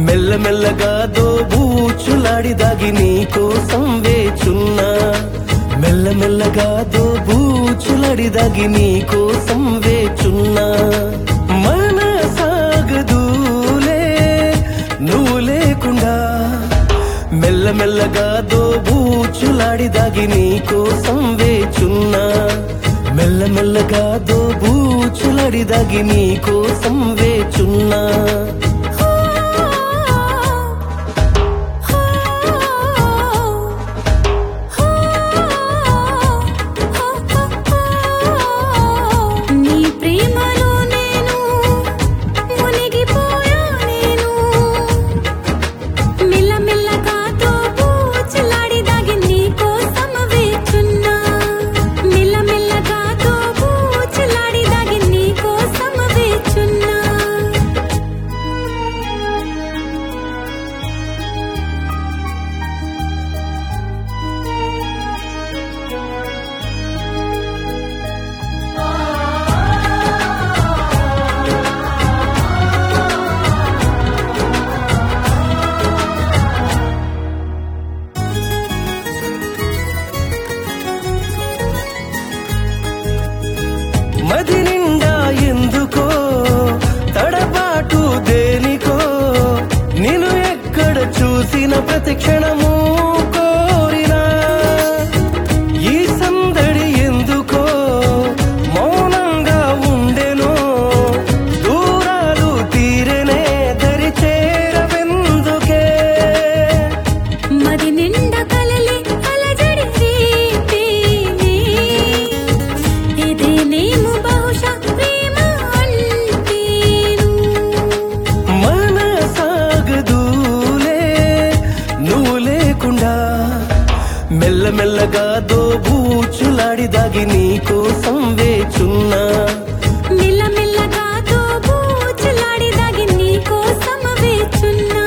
మెల్లమెల్లగా దోబూచులాడి దాగి నీ కోసం వేచున్నా మెల్లమెల్లగా దోబూచులాడి దాగి నీ కోసం వేచున్నా మన సాగదూలే నువ్వు లేకుండా మెల్లమెల్లగా దోబూచులాడి దాగి నీ కోసం వేచున్నా మెల్లమెల్లగా దోబూచులాడి దాగి నీ కోసం వేచున్నా నీ ప్రేమలో నేను మునిగిపోయా నేను మెల్లమెల్లగా దోబూచులాడి దాగి నీ కోసం వేచున్నా మెల్లమెల్లగా దోబూచులాడి దాగి నీ కోసం వేచున్నా మది నిండా ఎందుకో తడబాటు దేనికో నేను ఎక్కడ చూసిన ప్రతి క్షణము కోరినా ఈ సందడి ఎందుకో మౌనంగా ఉండెనో దూరాలు తీరనే దరి చేరవెందుకే మది నిండా కలలే అలజడి రేపేనే ఇదేనేమో బహుశా ప్రేమ అంటేను మన సాగదూలే నువ్వు లేకుండా మెల్లమెల్లగా దోబూచులాడి దాగి నీ కోసం వేచున్నా మెల్లమెల్లగా దోబూచులాడి దాగి నీ కోసం వేచున్నా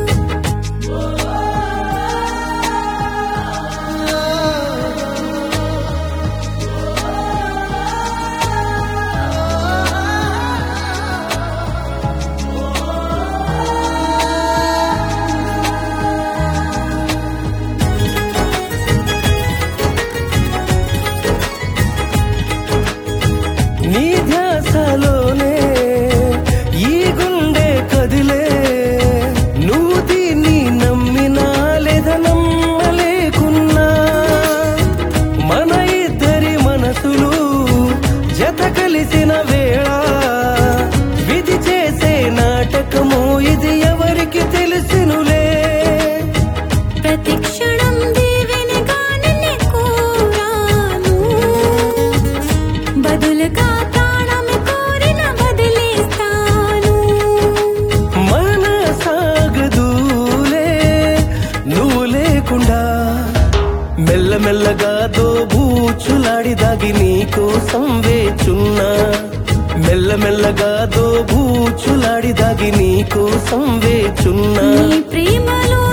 నీ ధ్యాసలోనే ఈ గుండె కదిలే నువ్వు దీన్ని నమ్మినా లేదా నమ్మలేకున్నా మన ఇద్దరి మనసులు జత కలిసిన వేళ విధి చేసే నాటకము ఇది ఎవరికి తెలిసినులే ప్రతి క్షణం దీవెనగా నిన్నే కోరాను బదులుగా తాళం కోరిన బదిలేస్తాను మన సాగదూలే నువ్వు లేకుండా మెల్లమెల్లగా దోబూచులాడి దాగి నీ కోసం వేచున్నా మెల్లమెల్లగా దోబూచులాడి దాగి నీ కోసం వేచున్నా నీ ప్రేమలో